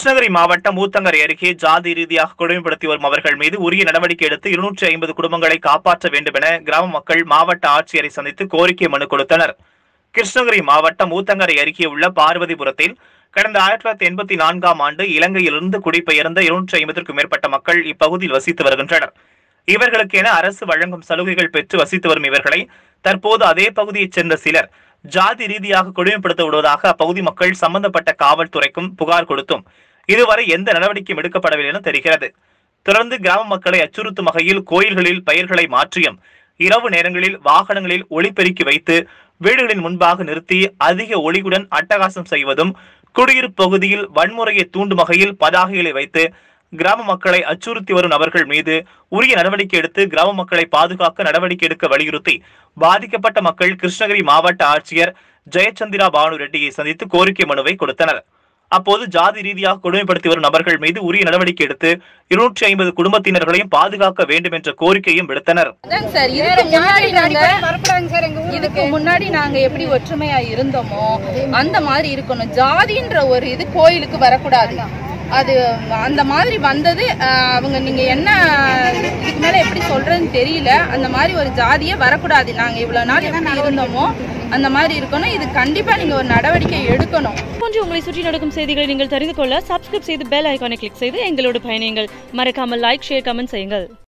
கிருஷ்ணகிரி மாவட்டம் ஊத்தங்கரை அருகே ஜாதி ரீதியாக கொடுமைப்படுத்தி வரும் அவர்கள் மீது உரிய நடவடிக்கை எடுத்து இருநூற்றி ஐம்பது குடும்பங்களை காப்பாற்ற வேண்டும் என கிராம மக்கள் மாவட்ட ஆட்சியரை சந்தித்து கோரிக்கை மனு கொடுத்தனர் கிருஷ்ணகிரி மாவட்டம் ஊத்தங்கரை அருகே உள்ள பார்வதிபுரத்தில் கடந்த ஆயிரத்தி தொள்ளாயிரத்தி எண்பத்தி நான்காம் ஆண்டு இலங்கையிலிருந்து குடிபெயர்ந்த இருநூற்றி ஐம்பதற்கும் மேற்பட்ட மக்கள் இப்பகுதியில் வசித்து வருகின்றனர் இவர்களுக்கு என அரசு வழங்கும் சலுகைகள் பெற்று வசித்து வரும் இவர்களை தற்போது அதே பகுதியைச் சேர்ந்த சிலர் ஜாதி ரீதியாக கொடுமைப்படுத்த விடுவதாக அப்பகுதி மக்கள் சம்பந்தப்பட்ட காவல்துறைக்கும் புகார் கொடுத்தும் இதுவரை எந்த நடவடிக்கையும் எடுக்கப்படவில்லை என தெரிகிறது தொடர்ந்து கிராம மக்களை அச்சுறுத்தும் வகையில் கோயில்களில் பெயர்களை மாற்றியும் இரவு நேரங்களில் வாகனங்களில் ஒளிபெருக்கி வைத்து வீடுகளின் முன்பாக நிறுத்தி அதிக ஒளியுடன் அட்டகாசம் செய்வதும் குடியிருப்பு பகுதியில் வன்முறையை தூண்டும் வகையில் பதாகைகளை வைத்து கிராம மக்களை அச்சுறுத்தி வரும் நபர்கள் மீது உரிய நடவடிக்கை எடுத்து கிராம மக்களை பாதுகாக்க நடவடிக்கை எடுக்க வலியுறுத்தி பாதிக்கப்பட்ட மக்கள் கிருஷ்ணகிரி மாவட்ட ஆட்சியர் ஜெயச்சந்திரா பானு ரெட்டியை சந்தித்து கோரிக்கை மனுவை கொடுத்தனர் அப்போது ஜாதி ரீதியாக கொடுமைப்படுத்தி வரும் நபர்கள் மீது உரிய நடவடிக்கை எடுத்து இருநூற்றி ஐம்பது குடும்பத்தினர்களையும் பாதுகாக்க வேண்டும் என்ற கோரிக்கையும் விடுத்தனர் அதாங்க சார் இதுக்கு முன்னாடி நாங்க இதுக்கு முன்னாடி நாங்க எப்படி ஒற்றுமையா இருந்தோமோ அந்த மாதிரி இருக்கணும் ஜாதின்ற ஒரு இது கோயிலுக்கு வரக்கூடாது அது அந்த மாதிரி வந்தது அஹ், அவங்க நீங்க என்ன இதுக்கு மேல எப்படி சொல்றதுன்னு தெரியல அந்த மாதிரி ஒரு ஜாதியே வரக்கூடாது நாங்க இவ்வளவு நாள் எப்படி இருந்தோமோ அந்த மாதிரி இருக்கணும் இது கண்டிப்பா நீங்க ஒரு நடவடிக்கை எடுக்கணும் போன்று உங்களை சுற்றி நடக்கும் செய்திகளை நீங்கள் தெரிந்து கொள்ள சப்ஸ்கிரைப் செய்து பெல் ஐகானை கிளிக் செய்து எங்களோடு பயணியுங்கள் மறக்காமல் லைக் ஷேர் கமெண்ட் செய்யுங்கள்